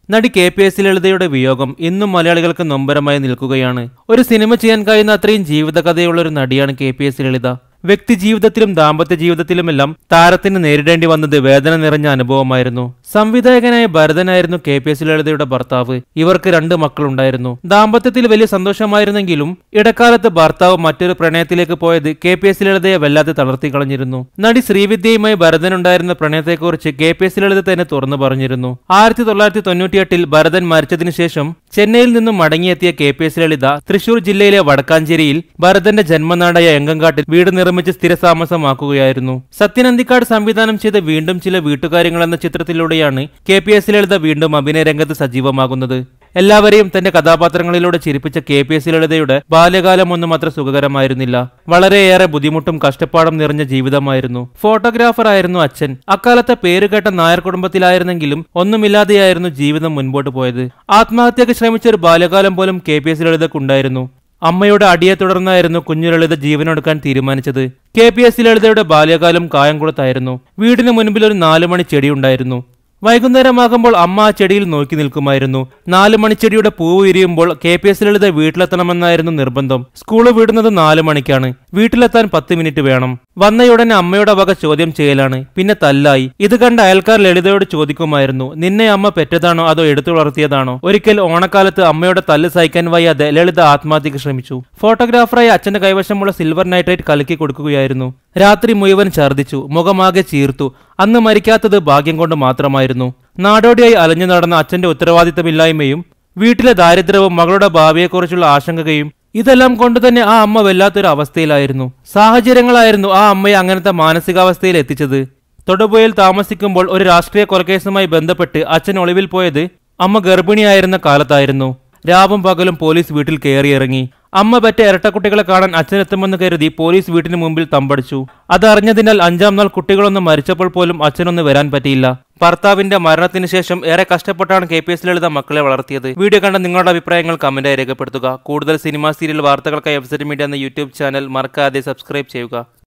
നടി K P S ലളിതയുടെ വിയോഗം ഇന്നും മലയാളികൾക്ക് നൊമ്പരമായി നിൽക്കുകയാണ് ഒരു സിനിമ ചെയ്യാൻ കഴിയുന്ന അത്രയും ജീവിതകഥയുള്ള ഒരു നടിയാണ് കെ പി എസ് ലളിത വ്യക്തി ജീവിതത്തിലും ദാമ്പത്യ ജീവിതത്തിലുമെല്ലാം താരത്തിന് നേരിടേണ്ടി വന്നത് വേദന നിറഞ്ഞ അനുഭവമായിരുന്നു സംവിധായകനായ ഭരതനായിരുന്നു കെ പി എസ് ലളിതയുടെ ഭർത്താവ് ഇവർക്ക് രണ്ട് മക്കളുണ്ടായിരുന്നു ദാമ്പത്യത്തിൽ വലിയ സന്തോഷമായിരുന്നെങ്കിലും ഇടക്കാലത്ത് ഭർത്താവ് മറ്റൊരു പ്രണയത്തിലേക്ക് പോയത് കെ പി എസ് ലളിതയെ വല്ലാതെ തളർത്തി കളഞ്ഞിരുന്നു നടി ശ്രീവിദ്യയുമായി ഭരതനുണ്ടായിരുന്ന പ്രണയത്തെക്കുറിച്ച് കെ പി എസ് ലളിത തന്നെ തുറന്നു പറഞ്ഞിരുന്നു ആയിരത്തി തൊള്ളായിരത്തി തൊണ്ണൂറ്റിയെട്ടിൽ ഭരതൻ മരിച്ചതിനു ശേഷം ചെന്നൈയിൽ നിന്നും മടങ്ങിയെത്തിയ K P S Lalitha Thrissur ജില്ലയിലെ വടക്കാഞ്ചേരിയിൽ ഭരതന്റെ ജന്മനാടായ എങ്കങ്കാട്ടിൽ വീട് നിർമ്മിച്ച് സ്ഥിരതാമസമാക്കുകയായിരുന്നു സത്യനന്ദിക്കാട് സംവിധാനം ചെയ്ത വീണ്ടും ചില വീട്ടുകാര്യങ്ങൾ എന്ന ചിത്രത്തിലൂടെയാണ് കെ പി എസ് ലളിത വീണ്ടും അഭിനയ രംഗത്ത് സജീവമാകുന്നത് എല്ലാവരെയും തന്റെ കഥാപാത്രങ്ങളിലൂടെ ചിരിപ്പിച്ച കെ പി എസ് ലളിതയുടെ ബാല്യകാലം ഒന്നും അത്ര സുഖകരമായിരുന്നില്ല വളരെയേറെ ബുദ്ധിമുട്ടും കഷ്ടപ്പാടും നിറഞ്ഞ ജീവിതമായിരുന്നു ഫോട്ടോഗ്രാഫർ ആയിരുന്നു അച്ഛൻ അക്കാലത്തെ പേരുകേട്ട നായർ കുടുംബത്തിലായിരുന്നെങ്കിലും ഒന്നുമില്ലാതെയായിരുന്നു ജീവിതം മുൻപോട്ട് പോയത് ആത്മഹത്യക്ക് ശ്രമിച്ച ഒരു ബാല്യകാലം പോലും കെ പി എസ് ലളിതക്കുണ്ടായിരുന്നു അമ്മയുടെ അടിയെ തുടർന്നായിരുന്നു കുഞ്ഞു ലളിത ജീവനൊടുക്കാൻ തീരുമാനിച്ചത് കെ പി എസ് ലളിതയുടെ ബാല്യകാലം കായംകുളത്തായിരുന്നു വീടിന് മുൻപിൽ ഒരു നാലു മണി ചെടിയുണ്ടായിരുന്നു വൈകുന്നേരമാകുമ്പോൾ അമ്മ ആ ചെടിയിൽ നോക്കി നിൽക്കുമായിരുന്നു നാല് മണിച്ചെടിയുടെ പൂവ് വിരിയുമ്പോൾ കെ പി എസ് ലളിത വീട്ടിലെത്തണമെന്നായിരുന്നു നിർബന്ധം സ്കൂള് വിടുന്നത് നാല് മണിക്കാണ് വീട്ടിലെത്താൻ പത്ത് മിനിറ്റ് വേണം വന്നയുടനെ അമ്മയുടെ വക ചോദ്യം ചെയ്യലാണ് പിന്നെ തല്ലായി ഇത് കണ്ട അയൽക്കാർ ലളിതയോട് ചോദിക്കുമായിരുന്നു നിന്നെ അമ്മ പെറ്റതാണോ അതോ എടുത്തു വളർത്തിയതാണോ ഒരിക്കൽ ഓണക്കാലത്ത് അമ്മയുടെ തല്ല് സഹിക്കാൻ വയ്യാതെ ലളിത ആത്മഹത്യക്ക് ശ്രമിച്ചു ഫോട്ടോഗ്രാഫറായി അച്ഛന്റെ കൈവശമുള്ള സിൽവർ നൈട്രേറ്റ് കലക്കി കൊടുക്കുകയായിരുന്നു രാത്രി മുഴുവൻ ഛർദ്ദിച്ചു മുഖമാകെ ചീർത്തു അന്ന് മരിക്കാത്തത് ഭാഗ്യം കൊണ്ട് മാത്രമായിരുന്നു നാടോടിയായി അലഞ്ഞു നടന്ന അച്ഛന്റെ ഉത്തരവാദിത്തമില്ലായ്മയും വീട്ടിലെ ദാരിദ്ര്യവും മകളുടെ ഭാവിയെക്കുറിച്ചുള്ള ആശങ്കയും ഇതെല്ലാം കൊണ്ട് തന്നെ ആ അമ്മ വല്ലാത്തൊരു അവസ്ഥയിലായിരുന്നു സാഹചര്യങ്ങളായിരുന്നു ആ അമ്മയെ അങ്ങനത്തെ മാനസികാവസ്ഥയിൽ എത്തിച്ചത് തൊടുപുഴയിൽ താമസിക്കുമ്പോൾ ഒരു രാഷ്ട്രീയ കൊലക്കേസുമായി ബന്ധപ്പെട്ട് അച്ഛൻ ഒളിവിൽ പോയത് അമ്മ ഗർഭിണിയായിരുന്ന കാലത്തായിരുന്നു രാവും പകലും പോലീസ് വീട്ടിൽ കയറിയിറങ്ങി അമ്മ പറ്റ ഇരട്ടക്കുട്ടികളെ കാണാൻ അച്ഛനെത്തുമെന്ന് കരുതി പോലീസ് വീട്ടിന് മുമ്പിൽ തമ്പടിച്ചു അതറിഞ്ഞതിനാൽ അഞ്ചാം നാൾ കുട്ടികളൊന്നും മരിച്ചപ്പോൾ പോലും അച്ഛനൊന്ന് വരാൻ പറ്റിയില്ല ഭർത്താവിന്റെ മരണത്തിന് ശേഷം ഏറെ കഷ്ടപ്പെട്ടാണ് കെ പി എസ് ലളിത മക്കളെ വളർത്തിയത് വീഡിയോ കണ്ട നിങ്ങളുടെ അഭിപ്രായങ്ങൾ കമന്റായി രേഖപ്പെടുത്തുക കൂടുതൽ സിനിമ സീരിയൽ വാർത്തകൾക്കായി വെബ്സൈറ്റ് മീഡിയ എന്ന യൂട്യൂബ് ചാനൽ മറക്കാതെ സബ്സ്ക്രൈബ് ചെയ്യുക